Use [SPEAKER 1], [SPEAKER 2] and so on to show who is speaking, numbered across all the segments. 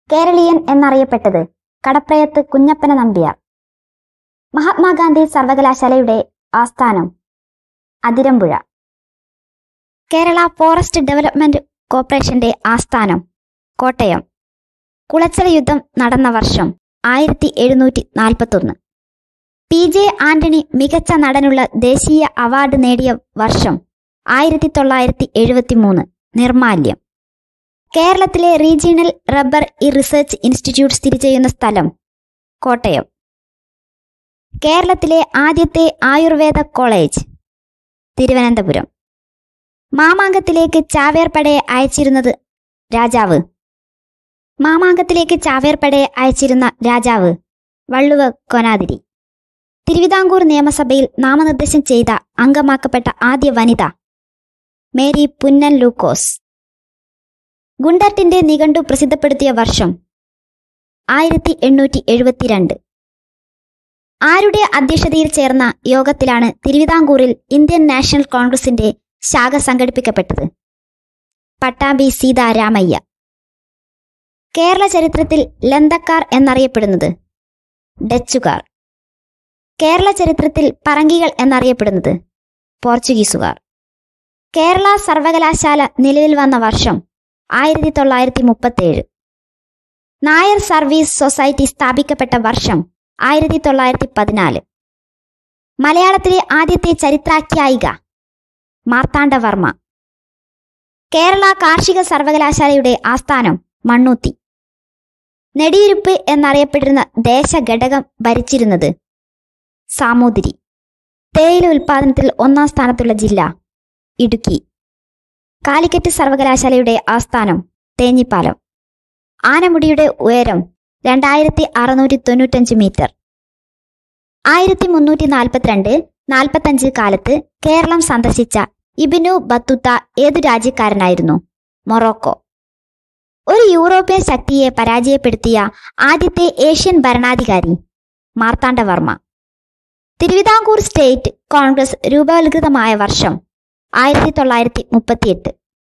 [SPEAKER 1] കേരളീയൻ എന്നറിയപ്പെട്ടത് കടപ്രയത്ത് കുഞ്ഞപ്പന നമ്പ്യാർ മഹാത്മാഗാന്ധി സർവകലാശാലയുടെ ആസ്ഥാനം Athirampuzha Kerala forest development കോർപ്പറേഷന്റെ ആസ്ഥാനം കോട്ടയം കുളച്ചൽ യുദ്ധം നടന്ന വർഷം ആയിരത്തി എഴുന്നൂറ്റി നാൽപ്പത്തൊന്ന് പി ജെ ആന്റണി മികച്ച നടനുള്ള ദേശീയ അവാർഡ് നേടിയ വർഷം ആയിരത്തി തൊള്ളായിരത്തി എഴുപത്തി മൂന്ന് നിർമാല്യം കേരളത്തിലെ റീജിയണൽ റബ്ബർ ഇ റിസർച്ച് ഇൻസ്റ്റിറ്റ്യൂട്ട് സ്ഥിതി ചെയ്യുന്ന സ്ഥലം കോട്ടയം കേരളത്തിലെ ആദ്യത്തെ ആയുർവേദ കോളേജ് തിരുവനന്തപുരം മാമാങ്കത്തിലേക്ക് ചാവേർപ്പടയെ അയച്ചിരുന്നത് രാജാവ് മാമാങ്കത്തിലേക്ക് ചാവേർപ്പടയെ അയച്ചിരുന്ന രാജാവ് വള്ളുവ കൊനാതിരി തിരുവിതാംകൂർ നിയമസഭയിൽ നാമനിർദ്ദേശം ചെയ്ത അംഗമാക്കപ്പെട്ട ആദ്യ വനിത മേരി പുന്നൻ ലൂക്കോസ് ഗുണ്ടർട്ടിന്റെ നിഘണ്ടു പ്രസിദ്ധപ്പെടുത്തിയ വർഷം ആയിരത്തി എണ്ണൂറ്റി എഴുപത്തിരണ്ട് ആരുടെ അധ്യക്ഷതയിൽ ചേർന്ന യോഗത്തിലാണ് തിരുവിതാംകൂറിൽ ഇന്ത്യൻ നാഷണൽ കോൺഗ്രസിന്റെ ശാഖ സംഘടിപ്പിക്കപ്പെട്ടത് പട്ടാമ്പി സീതാരാമയ്യ കേരള ചരിത്രത്തിൽ ലന്തക്കാർ എന്നറിയപ്പെടുന്നത് ഡച്ചുകാർ കേരള ചരിത്രത്തിൽ പറങ്കികൾ എന്നറിയപ്പെടുന്നത് പോർച്ചുഗീസുകാർ കേരള സർവകലാശാല നിലവിൽ വന്ന വർഷം ആയിരത്തി തൊള്ളായിരത്തി മുപ്പത്തേഴ് നായർ സർവീസ് സൊസൈറ്റി സ്ഥാപിക്കപ്പെട്ട വർഷം ആയിരത്തി തൊള്ളായിരത്തി പതിനാല് മലയാളത്തിലെ ആദ്യത്തെ ചരിത്രാഖ്യായിക മാർത്താണ്ഡവർമ്മ കേരള കാർഷിക സർവകലാശാലയുടെ ആസ്ഥാനം മണ്ണൂത്തി നെടിയിരുപ്പ് എന്നറിയപ്പെട്ടിരുന്ന ദേശഘടകം ഭരിച്ചിരുന്നത് സാമൂതിരി തേയില ഉൽപാദനത്തിൽ ഒന്നാം സ്ഥാനത്തുള്ള ജില്ല ഇടുക്കി കാലിക്കറ്റ് സർവകലാശാലയുടെ ആസ്ഥാനം തേഞ്ഞിപ്പാലം ആനമുടിയുടെ ഉയരം രണ്ടായിരത്തി അറുന്നൂറ്റി തൊണ്ണൂറ്റഞ്ച് മീറ്റർ ആയിരത്തി മുന്നൂറ്റി നാൽപ്പത്തിരണ്ട് നാൽപ്പത്തഞ്ച് കാലത്ത് കേരളം സന്ദർശിച്ച ഇബിനു ബത്തുത്ത ഏതു രാജ്യക്കാരനായിരുന്നു മൊറോക്കോ ഒരു യൂറോപ്യൻ ശക്തിയെ പരാജയപ്പെടുത്തിയ ആദ്യത്തെ ഏഷ്യൻ ഭരണാധികാരി മാർത്താണ്ഡവർമ്മ തിരുവിതാംകൂർ സ്റ്റേറ്റ് കോൺഗ്രസ് രൂപവൽകൃതമായ വർഷം ആയിരത്തി തൊള്ളായിരത്തി മുപ്പത്തിയെട്ട്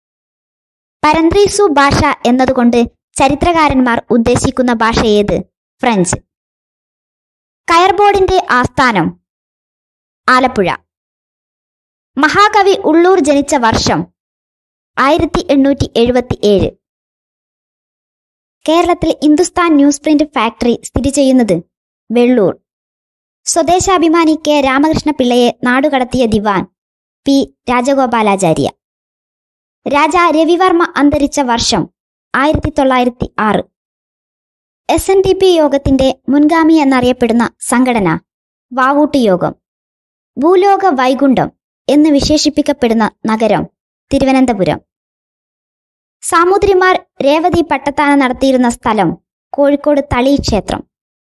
[SPEAKER 1] പരന്ത്രീസു ഭാഷ എന്നതുകൊണ്ട് ചരിത്രകാരന്മാർ ഉദ്ദേശിക്കുന്ന ഭാഷ ഏത് ഫ്രഞ്ച് കയർബോർഡിന്റെ ആസ്ഥാനം ആലപ്പുഴ മഹാകവി ഉള്ളൂർ ജനിച്ച വർഷം ആയിരത്തി എണ്ണൂറ്റി എഴുപത്തി ഏഴ് കേരളത്തിൽ ഹിന്ദുസ്ഥാൻ ന്യൂസ് പ്രിന്റ് ഫാക്ടറി സ്ഥിതി ചെയ്യുന്നത് വെള്ളൂർ സ്വദേശാഭിമാനി കെ രാമകൃഷ്ണ പിള്ളയെ നാടുകടത്തിയ ദിവാൻ പി രാജഗോപാലാചാര്യ രാജ രവിവർമ്മ അന്തരിച്ച വർഷം ആയിരത്തി തൊള്ളായിരത്തി ആറ് എസ് എൻ ഡി പി യോഗത്തിന്റെ മുൻഗാമി എന്നറിയപ്പെടുന്ന സംഘടന വാവൂട്ട് യോഗം ഭൂലോക വൈകുണ്ഠം എന്ന് വിശേഷിപ്പിക്കപ്പെടുന്ന നഗരം തിരുവനന്തപുരം സാമൂതിരിമാർ രേവതി പട്ടത്താന നടത്തിയിരുന്ന സ്ഥലം കോഴിക്കോട് തളി ക്ഷേത്രം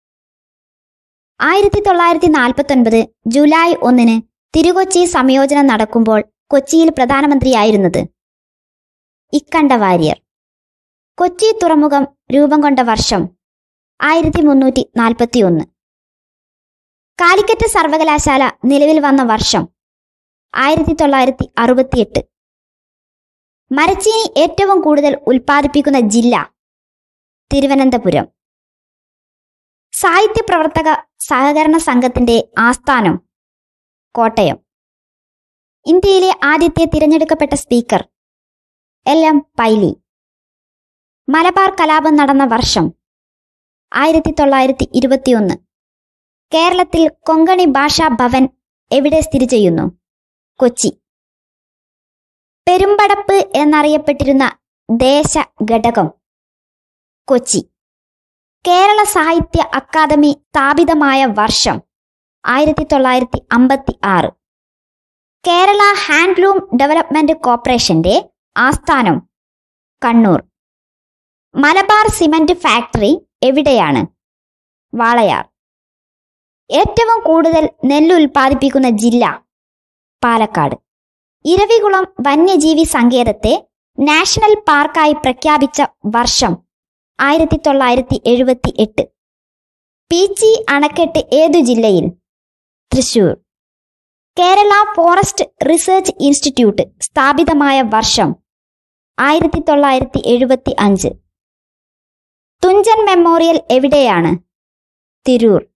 [SPEAKER 1] ആയിരത്തി തൊള്ളായിരത്തി നാൽപ്പത്തൊൻപത് ജൂലൈ ഒന്നിന് തിരുകൊച്ചി സംയോജനം നടക്കുമ്പോൾ കൊച്ചിയിൽ പ്രധാനമന്ത്രിയായിരുന്നത് ഇക്കണ്ട വാര്യർ കൊച്ചി തുറമുഖം രൂപം കൊണ്ട വർഷം ആയിരത്തി മുന്നൂറ്റി നാൽപ്പത്തി ഒന്ന് കാലിക്കറ്റ് സർവകലാശാല നിലവിൽ വന്ന വർഷം ആയിരത്തി തൊള്ളായിരത്തി അറുപത്തിയെട്ട് മരച്ചീനി ഏറ്റവും കൂടുതൽ ഉൽപ്പാദിപ്പിക്കുന്ന ജില്ല തിരുവനന്തപുരം സാഹിത്യ പ്രവർത്തക സഹകരണ സംഘത്തിന്റെ ആസ്ഥാനം കോട്ടയം ഇന്ത്യയിലെ ആദ്യത്തെ തിരഞ്ഞെടുക്കപ്പെട്ട speaker L M Paily Malabar കലാപം നടന്ന വർഷം ആയിരത്തി തൊള്ളായിരത്തി ഇരുപത്തിയൊന്ന് കേരളത്തിൽ കൊങ്കണി ഭാഷാ ഭവൻ എവിടെ സ്ഥിതി ചെയ്യുന്നു കൊച്ചി പെരുമ്പടപ്പ് എന്നറിയപ്പെട്ടിരുന്ന ദേശ ഘടകം കൊച്ചി കേരള സാഹിത്യ അക്കാദമി സ്ഥാപിതമായ വർഷം ആയിരത്തി തൊള്ളായിരത്തി അമ്പത്തി ആറ് കേരള ഹാൻഡ്ലൂം ഡെവലപ്മെന്റ് കോർപ്പറേഷന്റെ ആസ്ഥാനം കണ്ണൂർ മലബാർ സിമന്റ് ഫാക്ടറി എവിടെയാണ് വാളയാർ ഏറ്റവും കൂടുതൽ നെല്ല് ഉൽപ്പാദിപ്പിക്കുന്ന ജില്ല പാലക്കാട് ഇരവികുളം വന്യജീവി സങ്കേതത്തെ നാഷണൽ പാർക്കായി പ്രഖ്യാപിച്ച വർഷം ആയിരത്തി തൊള്ളായിരത്തി എഴുപത്തി എട്ട് പീച്ചി അണക്കെട്ട് ഏതു ജില്ലയിൽ Thrissur Kerala forest research institute സ്ഥാപിതമായ വർഷം ആയിരത്തി തൊള്ളായിരത്തി എഴുപത്തി അഞ്ച് തുഞ്ചൻ മെമ്മോറിയൽ എവിടെയാണ് തിരൂർ